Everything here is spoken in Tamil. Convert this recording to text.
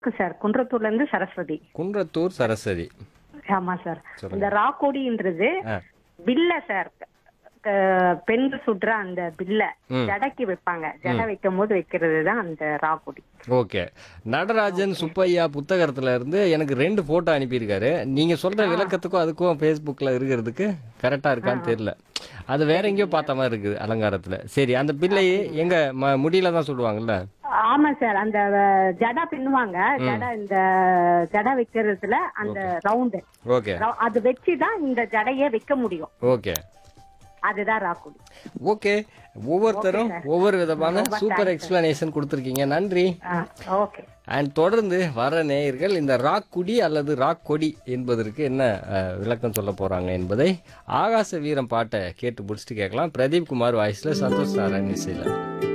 சார் குன்றத்தூர்ல இருந்து சரஸ்வதி குன்றத்தூர் சரஸ்வதி ஆமா சார் சொல்லுங்க. இந்த ராக்கோடின்றது ஆ. பில்ல சார் க- பெண்கள் சுடுற அந்த பில்ல ம். ஜடைக்கு வைப்பாங்க ஜடை வைக்கும் போது வைக்கிறது தான் அந்த ராக்கோடி ஓகே நடராஜன் சுப்பையா புத்தகத்துல இருந்து எனக்கு ரெண்டு போட்டோ அனுப்பியிருக்காரு நீங்க சொல்ற விளக்கத்துக்கும் அதுக்கும் ஃபேஸ்புக்ல இருக்கிறதுக்கு கரெக்டா இருக்கான்னு தெரியல அது வேற எங்கேயோ பார்த்த மாதிரி இருக்குது அலங்காரத்துல சரி அந்த பிள்ளை எங்க ம- முடியில தான் சுடுவாங்கல்ல ஆமா சார் அந்த அஹ், ஜடை பின்னுவாங்க ஜடை இந்த ஜடை வைக்கிறதுல அந்த ரவுண்டு ஓகே அது வச்சுதான் இந்த ஜடையை வைக்க முடியும் ஓகே அதுதான் ராக்குடி ஓகே ஒவ்வொருத்தரும் ஒவ்வொரு விதமான சூப்பர் எக்ஸ்பிளனேஷன் கொடுத்துருக்கீங்க நன்றி ஓகே அண்ட் தொடர்ந்து வர நேயர்கள் இந்த ராக் குடி அல்லது ராக் கொடி என்பதற்கு என்ன அஹ், விளக்கம் சொல்ல போறாங்க என்பதை ஆகாச வீரம் பாட்டை கேட்டு முடிச்சுட்டு கேட்கலாம் பிரதீப் குமார் வாய்ஸ்ல சந்தோஷ் நாராயண் இசையில்